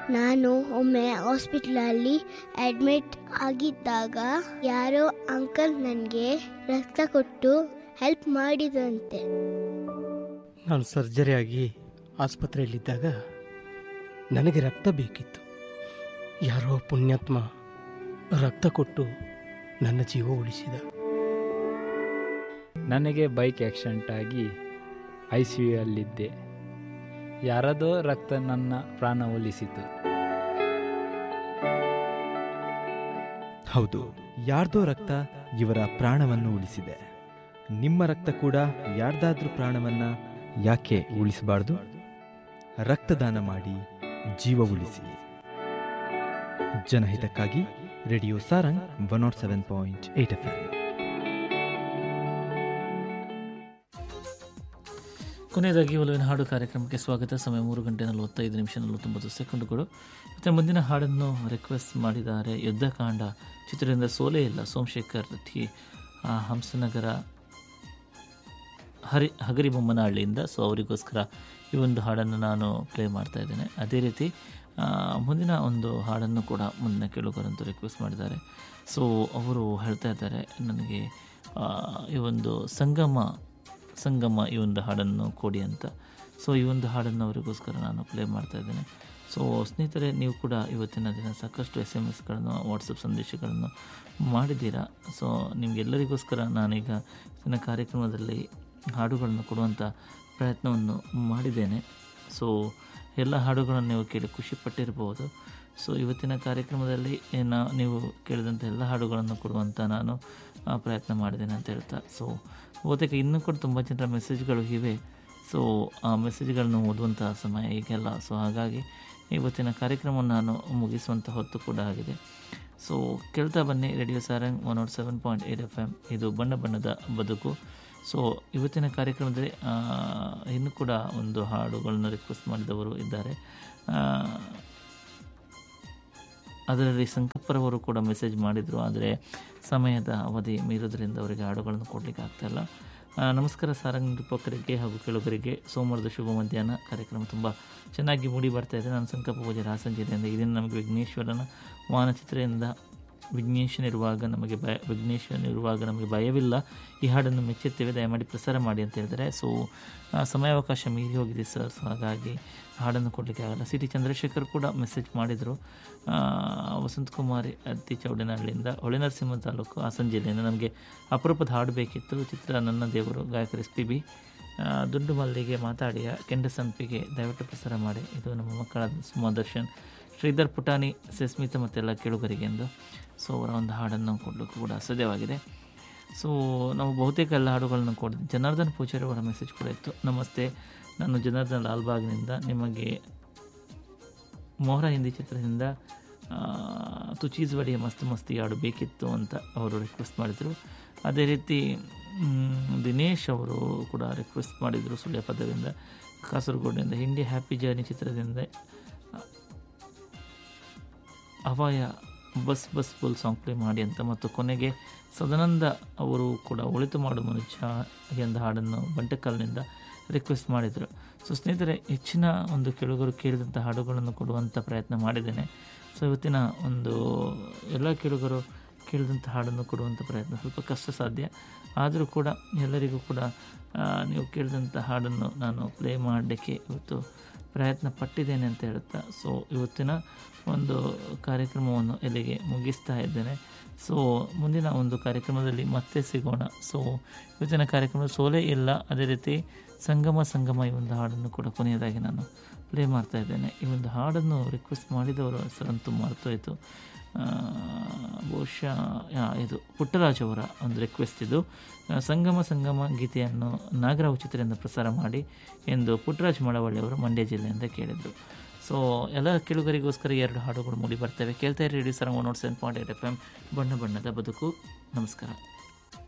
ನಾನು ಒಮ್ಮೆ ಹಾಸ್ಪಿಟ್ಲಲ್ಲಿ ಅಡ್ಮಿಟ್ ಆಗಿದ್ದಾಗ ಯಾರೋ ಅಂಕಲ್ ನನಗೆ ರಕ್ತ ಕೊಟ್ಟು ಹೆಲ್ಪ್ ಮಾಡಿದಂತೆ ನಾನು ಸರ್ಜರಿ ಆಗಿ ಆಸ್ಪತ್ರೆಯಲ್ಲಿದ್ದಾಗ ನನಗೆ ರಕ್ತ ಬೇಕಿತ್ತು ಯಾರೋ ಪುಣ್ಯಾತ್ಮ ರಕ್ತ ಕೊಟ್ಟು ನನ್ನ ಜೀವ ಉಳಿಸಿದ ನನಗೆ ಬೈಕ್ ಆಕ್ಸಿಡೆಂಟ್ ಆಗಿ ಐ ಸಿ ಯು ಅಲ್ಲಿದ್ದೆ ಯಾರದೋ ರಕ್ತ ನನ್ನ ಪ್ರಾಣ ಒಲಿಸಿತು ಹೌದು ಯಾರ್ದೋ ರಕ್ತ ಇವರ ಪ್ರಾಣವನ್ನು ಉಳಿಸಿದೆ ನಿಮ್ಮ ರಕ್ತ ಕೂಡ ಯಾರ್ದಾದ್ರೂ ಪ್ರಾಣವನ್ನ ಯಾಕೆ ಉಳಿಸಬಾರ್ದು ರಕ್ತದಾನ ಮಾಡಿ ಜೀವ ಉಳಿಸಿ ಜನಹಿತಕ್ಕಾಗಿ radio Sarang one nought seven point eight F ಕೊನೆಯದಾಗಿ ಒಲವಿನ ಹಾಡು ಕಾರ್ಯಕ್ರಮಕ್ಕೆ ಸ್ವಾಗತ ಸಮಯ ಮೂರು ಗಂಟೆ ನಲವತ್ತೈದು ನಿಮಿಷ ನಲವತ್ತೊಂಬತ್ತು ಸೆಕೆಂಡುಗಳು ಮತ್ತು ಮುಂದಿನ ಹಾಡನ್ನು ರಿಕ್ವೆಸ್ಟ್ ಮಾಡಿದ್ದಾರೆ ಯುದ್ಧಕಾಂಡ ಚಿತ್ರದಿಂದ ಸೋಲೇ ಇಲ್ಲ ಸೋಮಶೇಖರ್ ಟಿ ಆ, ಹಂಸನಗರ ಹರಿ ಹಗರಿಬೊಮ್ಮನಹಳ್ಳಿಯಿಂದ ಸೊ ಅವರಿಗೋಸ್ಕರ ಈ ಒಂದು ಹಾಡನ್ನು ನಾನು ಪ್ಲೇ ಮಾಡ್ತಾ ಇದ್ದೇನೆ ಅದೇ ರೀತಿ ಆ, ಮುಂದಿನ ಒಂದು ಹಾಡನ್ನು ಕೂಡ ಮುಂದಿನ ಕೇಳುಗರಂತೂ ರಿಕ್ವೆಸ್ಟ್ ಮಾಡಿದ್ದಾರೆ ಸೊ ಅವರು ಹೇಳ್ತಾ ಇದ್ದಾರೆ ನನಗೆ ಆ, ಈ ಒಂದು ಸಂಗಮ ಸಂಗಮ ಈ ಒಂದು ಹಾಡನ್ನು ಕೊಡಿ ಅಂತ ಸೊ ಈ ಒಂದು ಹಾಡನ್ನು ಅವರಿಗೋಸ್ಕರ ನಾನು ಪ್ಲೇ ಮಾಡ್ತಾ ಇದ್ದೇನೆ ಸೊ ಸ್ನೇಹಿತರೆ ನೀವು ಕೂಡ ಇವತ್ತಿನ ದಿನ ಸಾಕಷ್ಟು ಎಸ್ ಎಮ್ ಎಸ್ಗಳನ್ನು ವಾಟ್ಸಪ್ ಸಂದೇಶಗಳನ್ನು ಮಾಡಿದ್ದೀರಾ ಸೊ ನಿಮಗೆಲ್ಲರಿಗೋಸ್ಕರ ನಾನೀಗ ನನ್ನ ಕಾರ್ಯಕ್ರಮದಲ್ಲಿ ಹಾಡುಗಳನ್ನು ಕೊಡುವಂಥ ಪ್ರಯತ್ನವನ್ನು ಮಾಡಿದ್ದೇನೆ ಸೊ ಎಲ್ಲ ಹಾಡುಗಳನ್ನು ನೀವು ಕೇಳಿ ಖುಷಿಪಟ್ಟಿರ್ಬೋದು ಸೊ ಇವತ್ತಿನ ಕಾರ್ಯಕ್ರಮದಲ್ಲಿ ನಾ ನೀವು ಕೇಳಿದಂಥ ಎಲ್ಲ ಹಾಡುಗಳನ್ನು ಕೊಡುವಂಥ ನಾನು ಆ, ಪ್ರಯತ್ನ ಮಾಡಿದ್ದೇನೆ ಅಂತ ಹೇಳ್ತಾ ಸೊ ಬಹುತೇಕ ಇನ್ನೂ ಕೂಡ ತುಂಬ ಜನರ ಮೆಸೇಜ್ಗಳು ಇವೆ ಸೊ ಆ ಮೆಸೇಜ್ಗಳನ್ನು ಓದುವಂಥ ಸಮಯ ಈಗೆಲ್ಲ ಸೊ ಹಾಗಾಗಿ ಇವತ್ತಿನ ಕಾರ್ಯಕ್ರಮವನ್ನು ನಾನು ಮುಗಿಸುವಂಥ ಹೊತ್ತು ಕೂಡ ಆಗಿದೆ ಸೊ ಕೇಳ್ತಾ ಬನ್ನಿ radio Sarang one nought seven point eight F M ಇದು ಬಣ್ಣ ಬಣ್ಣದ ಬದುಕು ಸೊ ಇವತ್ತಿನ ಕಾರ್ಯಕ್ರಮದಲ್ಲಿ ಆ, ಇನ್ನೂ ಕೂಡ ಒಂದು ಹಾಡುಗಳನ್ನು ರಿಕ್ವೆಸ್ಟ್ ಮಾಡಿದವರು ಇದ್ದಾರೆ ಆ, ಅದರಲ್ಲಿ ಸಂಕಪ್ಪರವರು ಕೂಡ ಮೆಸೇಜ್ ಮಾಡಿದರು ಆದರೆ ಸಮಯದ ಅವಧಿ ಮೀರೋದ್ರಿಂದ ಅವರಿಗೆ ಹಾಡುಗಳನ್ನು ಕೊಡಲಿಕ್ಕೆ ಆಗ್ತಾಯಿಲ್ಲ ಆ, ನಮಸ್ಕಾರ ಸಾರಂಗ್ ನಿರೂಪಕರಿಗೆ ಹಾಗೂ ಕೇಳುಗರಿಗೆ ಸೋಮವಾರದ ಶುಭ ಮಧ್ಯಾಹ್ನ ಕಾರ್ಯಕ್ರಮ ತುಂಬ ಚೆನ್ನಾಗಿ ಮೂಡಿ ಬರ್ತಾ ಇದೆ ನಾನು ಸಂಕಲ್ಪ ಪೂಜೆ ಹಾಸನ ಜಿಲ್ಲೆಯಿಂದ ಇದನ್ನು ನಮಗೆ ವಿಘ್ನೇಶ್ವರನ ವಾನಚಿತ್ರೆಯಿಂದ ವಿಘ್ನೇಶನಿರುವಾಗ ನಮಗೆ ಭಯ ವಿಘ್ನೇಶ್ವರನಿರುವಾಗ ನಮಗೆ ಭಯವಿಲ್ಲ ಈ ಹಾಡನ್ನು ಮೆಚ್ಚುತ್ತೇವೆ ದಯಮಾಡಿ ಪ್ರಸಾರ ಮಾಡಿ ಅಂತ ಹೇಳಿದರೆ ಸೊ ಆ, ಸಮಯಾವಕಾಶ ಮೀರಿ ಹೋಗಿದೆ ಸರ್ ಸೊ ಹಾಗಾಗಿ ಹಾಡನ್ನು ಕೊಡಲಿಕ್ಕೆ ಆಗಲ್ಲ ಸಿ ಟಿ ಚಂದ್ರಶೇಖರ್ ಕೂಡ ಮೆಸೇಜ್ ಮಾಡಿದರು ಆ, ವಸಂತ್ ಕುಮಾರಿ ಅತ್ತಿ ಚೌಡನಹಳ್ಳಿಯಿಂದ ಹೊಳೆನರಸಿಂಹ ತಾಲೂಕು ಹಾಸನ ಜಿಲ್ಲೆಯಿಂದ ನಮಗೆ ಅಪರೂಪದ ಹಾಡು ಬೇಕಿತ್ತು ಚಿತ್ರ ನನ್ನ ದೇವರು ಗಾಯಕರು ಎಸ್ ಪಿ ಬಿ ದುಡ್ಡು ಮಲ್ಲಿಗೆ ಮಾತಾಡಿಯ ಕೆಂಡ ಸಂಪಿಗೆ ದಯವಿಟ್ಟು ಪ್ರಸಾರ ಮಾಡಿ ಇದು ನಮ್ಮ ಮಕ್ಕಳ ಸುಮದರ್ಶನ್ ಶ್ರೀಧರ್ ಪುಟಾಣಿ ಸಸ್ಮಿತ ಮತ್ತೆಲ್ಲ ಕೇಳುಗರಿಗೆ ಎಂದು ಸೊ ಅವರ ಒಂದು ಹಾಡನ್ನು ಕೊಡಲಿಕ್ಕೂ ಕೂಡ ಸಾಧ್ಯವಾಗಿದೆ ಸೊ ನಾವು ಬಹುತೇಕ ಎಲ್ಲ ಹಾಡುಗಳನ್ನು ಕೊಡಿದ್ವಿ ಜನಾರ್ದನ್ ಪೂಜಾರಿ ಅವರ ಮೆಸೇಜ್ ಕೂಡ ಇತ್ತು ನಮಸ್ತೆ ನಾನು ಜನಾರ್ದನ್ ಲಾಲ್ಬಾಗ್ನಿಂದ ನಿಮಗೆ ಮೋಹರ ಹಿಂದಿ ಚಿತ್ರದಿಂದ ಆ, ತು ಚೀಸ್ ಬಡಿಯ ಮಸ್ತ್ ಮಸ್ತಿ ಹಾಡು ಬೇಕಿತ್ತು ಅಂತ ಅವರು ರಿಕ್ವೆಸ್ಟ್ ಮಾಡಿದರು ಅದೇ ರೀತಿ ಮ್, ದಿನೇಶ್ ಅವರು ಕೂಡ ರಿಕ್ವೆಸ್ಟ್ ಮಾಡಿದರು ಸುಳ್ಯ ಪದವಿಂದ ಕಾಸರಗೋಡಿನಿಂದ ಹಿಂಡಿ ಹ್ಯಾಪಿ ಜರ್ನಿ ಚಿತ್ರದಿಂದ ಅವಾಯ bus bus full song play ಮಾಡಿ ಅಂತ ಮತ್ತು ಕೊನೆಗೆ ಸದಾನಂದ ಅವರು ಕೂಡ ಒಳಿತು ಮಾಡು ಮನುಷ್ಯ ಎಂದ ಹಾಡನ್ನು ಬಂಟಕಲ್ನಿಂದ ರಿಕ್ವೆಸ್ಟ್ ಮಾಡಿದರು ಸೊ ಸ್ನೇಹಿತರೆ ಹೆಚ್ಚಿನ ಒಂದು ಕೇಳುಗರು ಕೇಳಿದಂಥ ಹಾಡುಗಳನ್ನು ಕೊಡುವಂಥ ಪ್ರಯತ್ನ ಮಾಡಿದ್ದೇನೆ ಸೊ ಇವತ್ತಿನ ಒಂದು ಎಲ್ಲ ಕೇಳುಗರು ಕೇಳಿದಂಥ ಹಾಡನ್ನು ಕೊಡುವಂಥ ಪ್ರಯತ್ನ ಸ್ವಲ್ಪ ಕಷ್ಟ ಸಾಧ್ಯ ಆದರೂ ಕೂಡ ಎಲ್ಲರಿಗೂ ಕೂಡ ಆ, ನೀವು ಕೇಳಿದಂಥ ಹಾಡನ್ನು ನಾನು ಪ್ಲೇ ಮಾಡಲಿಕ್ಕೆ ಇವತ್ತು ಪ್ರಯತ್ನ ಪಟ್ಟಿದ್ದೇನೆ ಅಂತ ಹೇಳುತ್ತಾ ಸೊ ಇವತ್ತಿನ ಒಂದು ಕಾರ್ಯಕ್ರಮವನ್ನು ಇಲ್ಲಿಗೆ ಮುಗಿಸ್ತಾ ಇದ್ದೇನೆ ಸೊ ಮುಂದಿನ ಒಂದು ಕಾರ್ಯಕ್ರಮದಲ್ಲಿ ಮತ್ತೆ ಸಿಗೋಣ ಸೊ ಇವತ್ತಿನ ಕಾರ್ಯಕ್ರಮ ಸೋಲೆ ಇಲ್ಲ ಅದೇ ರೀತಿ ಸಂಗಮ ಸಂಗಮ ಈ ಒಂದು ಹಾಡನ್ನು ಕೂಡ ಕೊನೆಯದಾಗಿ ನಾನು ಪ್ಲೇ ಮಾಡ್ತಾ ಇದ್ದೇನೆ ಈ ಒಂದು ಹಾಡನ್ನು ರಿಕ್ವೆಸ್ಟ್ ಮಾಡಿದವರ ಹೆಸರಂತೂ ಮರ್ತೋಯ್ತು ಆ, ಬಹುಶಃ ಆ, ಇದು ಪುಟ್ಟರಾಜ್ ಅವರ ಒಂದು ರಿಕ್ವೆಸ್ಟ್ ಇದು ಆ, ಸಂಗಮ ಸಂಗಮ ಗೀತೆಯನ್ನು ನಾಗರಾವ್ ಚಿತ್ರದಿಂದ ಪ್ರಸಾರ ಮಾಡಿ ಎಂದು ಪುಟ್ಟರಾಜ್ ಮಳವಳ್ಳಿ ಅವರು ಮಂಡ್ಯ ಜಿಲ್ಲೆಯಿಂದ ಕೇಳಿದರು ಸೊ ಎಲ್ಲ ಕೇಳುಗರಿಗೋಸ್ಕರ ಎರಡು ಹಾಡುಗಳು ಮೂಡಿ ಬರ್ತವೆ ಕೇಳ್ತಾ ಇರಿ radio Sarang one nought seven point eight F M ಬಣ್ಣ ಬಣ್ಣದ ಬದುಕು ನಮಸ್ಕಾರ